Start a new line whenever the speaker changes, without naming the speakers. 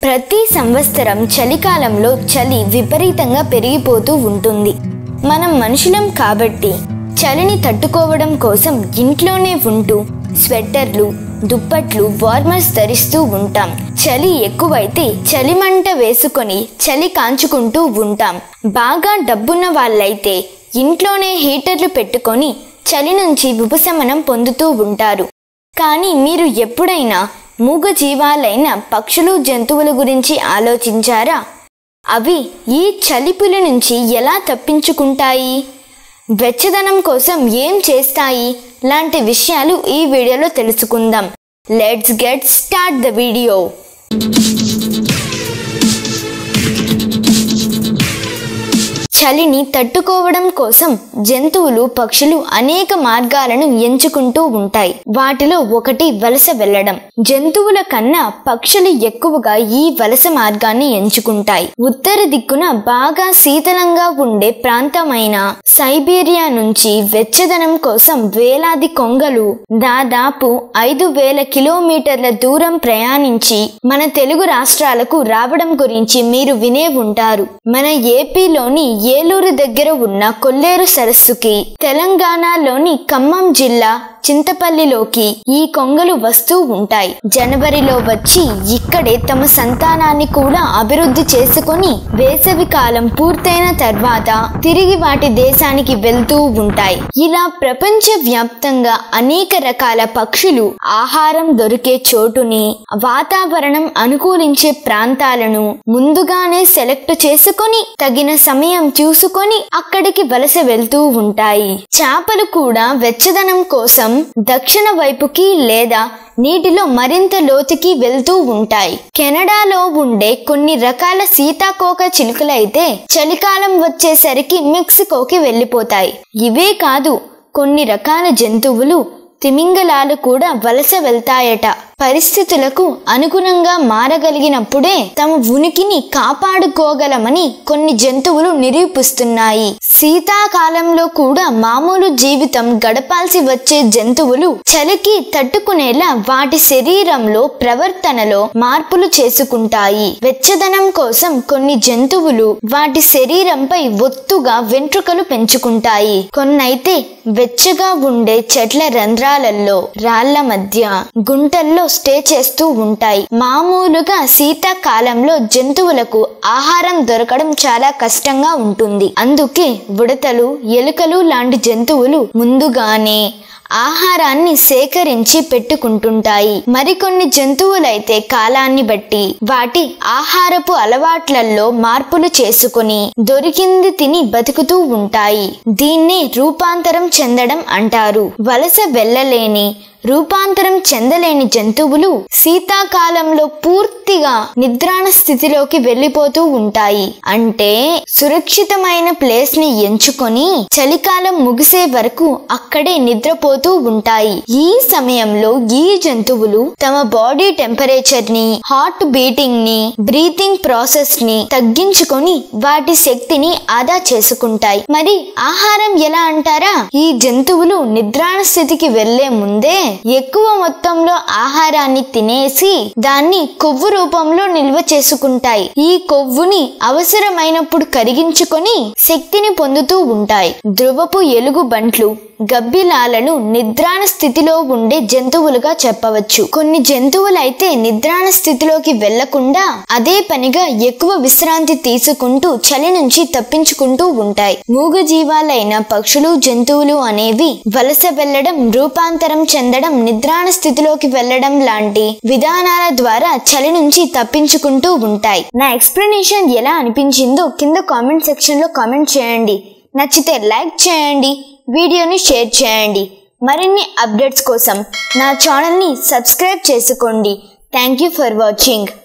ప్రతి సంవత్సరం చలికాలంలో చలి విపరీతంగా పెరిగిపోతూ ఉంటుంది మనం మనుషులం కాబట్టి చలిని తట్టుకోవడం కోసం ఇంట్లోనే ఉంటూ స్వెట్టర్లు దుప్పట్లు వార్మర్స్ ధరిస్తూ ఉంటాం చలి ఎక్కువైతే చలిమంట వేసుకొని చలి కాంచుకుంటూ ఉంటాం బాగా డబ్బున్న వాళ్ళైతే ఇంట్లోనే హీటర్లు పెట్టుకొని చలి నుంచి ఉపశమనం పొందుతూ ఉంటారు కానీ మీరు ఎప్పుడైనా మూగ జీవాలైన పక్షులు జంతువుల గురించి ఆలోచించారా అవి ఈ చలిపులి నుంచి ఎలా తప్పించుకుంటాయి వెచ్చదనం కోసం ఏం చేస్తాయి లాంటి విషయాలు ఈ వీడియోలో తెలుసుకుందాం let's get start the video చలిని తట్టుకోవడం కోసం జంతువులు పక్షులు అనేక మార్గాలను ఎంచుకుంటూ ఉంటాయి వాటిలో ఒకటి వలస వెళ్ళడం జంతువుల కన్నా పక్షులు ఎక్కువగా ఈ వలస మార్గాన్ని ఎంచుకుంటాయి ఉత్తర దిక్కున బాగా శీతలంగా ఉండే ప్రాంతమైన సైబీరియా నుంచి వెచ్చదనం కోసం వేలాది కొంగలు దాదాపు ఐదు వేల కిలోమీటర్ల దూరం ప్రయాణించి మన తెలుగు రాష్ట్రాలకు రావడం గురించి మీరు వినే ఉంటారు మన ఏపీలోని ఏలూరు దగ్గర ఉన్న కొల్లేరు సరస్సుకి తెలంగాణలోని ఖమ్మం జిల్లా చింతపల్లిలోకి ఈ కొంగలు వస్తూ ఉంటాయి జనవరిలో వచ్చి ఇక్కడే తమ సంతానాన్ని కూడా అభివృద్ధి చేసుకొని వేసవి కాలం పూర్తయిన తర్వాత తిరిగి వాటి దేశానికి వెళ్తూ ఉంటాయి ఇలా ప్రపంచ వ్యాప్తంగా అనేక రకాల పక్షులు ఆహారం దొరికే చోటుని వాతావరణం అనుకూలించే ప్రాంతాలను ముందుగానే సెలెక్ట్ చేసుకొని తగిన సమయం చూసుకొని అక్కడికి వలస వెళ్తూ ఉంటాయి చేపలు కూడా వెచ్చదనం కోసం దక్షిణ వైపుకి లేదా నీటిలో మరింత లోతుకి వెళ్తూ ఉంటాయి కెనడాలో ఉండే కొన్ని రకాల సీతాకోక చిలుకలైతే చలికాలం వచ్చేసరికి మెక్సికోకి వెళ్ళిపోతాయి ఇవే కాదు కొన్ని రకాల జంతువులు తిమింగలాలు కూడా వలస వెళ్తాయట పరిస్థితులకు అనుగుణంగా మారగలిగినప్పుడే తమ ఉనికిని కాపాడుకోగలమని కొన్ని జంతువులు నిరూపిస్తున్నాయి శీతాకాలంలో కూడా మామూలు జీవితం గడపాల్సి వచ్చే జంతువులు చలికి తట్టుకునేలా వాటి శరీరంలో ప్రవర్తనలో మార్పులు చేసుకుంటాయి వెచ్చదనం కోసం కొన్ని జంతువులు వాటి శరీరంపై ఒత్తుగా వెంట్రుకలు పెంచుకుంటాయి కొన్నైతే వెచ్చగా ఉండే చెట్ల రంధ్రాలలో రాళ్ల మధ్య గుంటల్లో స్టే చేస్తూ ఉంటాయి మామూలుగా శీతాకాలంలో జంతువులకు ఆహారం దొరకడం చాలా కష్టంగా ఉంటుంది అందుకే ఉడతలు ఎలుకలు లాంటి జంతువులు ముందుగానే ఆహారాన్ని సేకరించి పెట్టుకుంటుంటాయి మరికొన్ని జంతువులైతే కాలాన్ని బట్టి వాటి ఆహారపు అలవాట్లలో మార్పులు చేసుకుని దొరికింది తిని బతుకుతూ ఉంటాయి దీన్నే రూపాంతరం చెందడం అంటారు వలస వెళ్ళలేని రూపాంతరం చెందలేని జంతువులు శీతాకాలంలో పూర్తిగా నిద్రాణ స్థితిలోకి వెళ్ళిపోతూ ఉంటాయి అంటే సురక్షితమైన ప్లేస్ ని ఎంచుకొని చలికాలం ముగిసే వరకు అక్కడే నిద్రపోతూ ఉంటాయి ఈ సమయంలో ఈ జంతువులు తమ బాడీ టెంపరేచర్ ని హార్ట్ బీటింగ్ ని బ్రీతింగ్ ప్రాసెస్ ని తగ్గించుకొని వాటి శక్తిని ఆదా చేసుకుంటాయి మరి ఆహారం ఎలా అంటారా ఈ జంతువులు నిద్రాణ స్థితికి వెళ్లే ముందే ఎక్కువ మొత్తంలో ఆహారాన్ని తినేసి దాన్ని కొవ్వు రూపంలో నిల్వ చేసుకుంటాయి ఈ కొవ్వుని అవసరమైనప్పుడు కరిగించుకొని శక్తిని పొందుతూ ఉంటాయి ధ్రువపు ఎలుగు బంట్లు గబ్బిలాలను నిద్రాణ స్థితిలో ఉండే జంతువులుగా చెప్పవచ్చు కొన్ని జంతువులైతే నిద్రాణ స్థితిలోకి వెళ్లకుండా అదే పనిగా ఎక్కువ విశ్రాంతి తీసుకుంటూ చలి నుంచి తప్పించుకుంటూ ఉంటాయి మూగ జీవాలైన పక్షులు జంతువులు అనేవి వలస వెళ్లడం రూపాంతరం చెందడం నిద్రాణ స్థితిలోకి వెళ్లడం లాంటి విధానాల ద్వారా చలి నుంచి తప్పించుకుంటూ ఉంటాయి నా ఎక్స్ప్లెనేషన్ ఎలా అనిపించిందో కింద కామెంట్ సెక్షన్ లో కామెంట్ చేయండి నచ్చితే లైక్ చేయండి వీడియోని షేర్ చేయండి మరిన్ని అప్డేట్స్ కోసం నా ఛానల్ని సబ్స్క్రైబ్ చేసుకోండి థ్యాంక్ యూ ఫర్ వాచింగ్